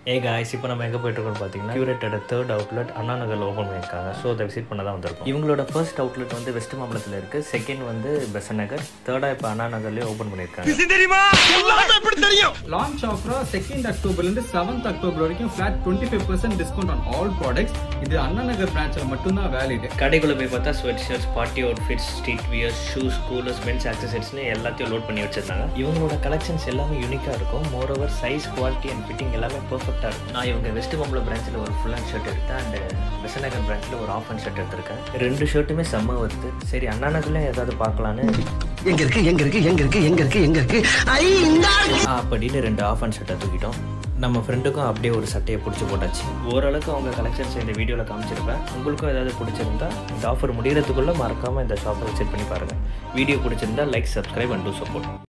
ஏ guys இப்போ நம்ம எங்கே போயிட்டுருக்கோம்னு பார்த்தீங்கன்னா கியூரேட்டோட தேர்ட் அவுட்லெட் அண்ணா நகரில் ஓப்பன் பண்ணியிருக்காங்க ஸோ அதை விசிட் பண்ண தான் வந்திருக்கோம் இவங்களோட ஃபர்ஸ்ட் அவுட்லெட் வந்து வெஸ்ட் மாம்பலத்தில் இருக்குது செகண்ட் வந்து பெசன் நகர் தேர்டாக இப்போ அண்ணா நகர்லேயே ஓப்பன் பண்ணியிருக்காங்க லான்ச் ஆஃபரா செகண்ட் அக்டோபர்லேருந்து செவன்த் அக்டோபர் வரைக்கும் flat twenty five percent discount on all products இது அண்ணா நகர் பிரான்ச்சில் மட்டும்தான் வேலிட் கடைக்குள்ளே போய் பார்த்தா sweat shirts party outfits street wears shoes coolers pens ஆக்சசரிஸ்னு எல்லாத்தையும் லோட் பண்ணி வச்சிருந்தாங்க இவங்களோட கலெக்ஷன்ஸ் எல்லாமே யூனிக்காக இருக்கும் moreover size quality and fitting எல்லாமே பர்ஃபெக்டாக இருக்கும் நான் இவங்க வெஸ்ட் மாம்பலம் பிரான்ச்சில் ஒரு ஃபுல் அண்ட் ஷர்ட் எடுத்தேன் அண்ட் வெசநகர் பிரான்ச்சில் ஒரு ஆஃப் அண்ட் ஷர்ட் எடுத்திருக்கேன் ரெண்டு ஷர்ட்டுமே செம்ம வருது சரி அண்ணா நகர்லேயும் ஏதாவது பார்க்கலான்னு எங்க இருக்கு எங்க இருக்கு எங்க இருக்கு எங்க இருக்கு எங்க இருக்கு ஐ இந்த ஆ, அப்படின்னு ரெண்டு ஆஃப் அண்ட் ஷர்ட்டை தூக்கிட்டோம் நம்ம ஃப்ரெண்டுக்கும் அப்படியே ஒரு சட்டையை பிடிச்சி போட்டாச்சு ஓரளவுக்கு அவங்க கலெக்ஷன்ஸ் இந்த வீடியோவில் காமிச்சிருப்பேன் உங்களுக்கும் ஏதாவது பிடிச்சிருந்தா இந்த ஆஃபர் முடிகிறதுக்குள்ளே மறக்காமல் இந்த ஷாப்பை விசிட் பண்ணி பாருங்கள் வீடியோ பிடிச்சிருந்தா like subscribe and do support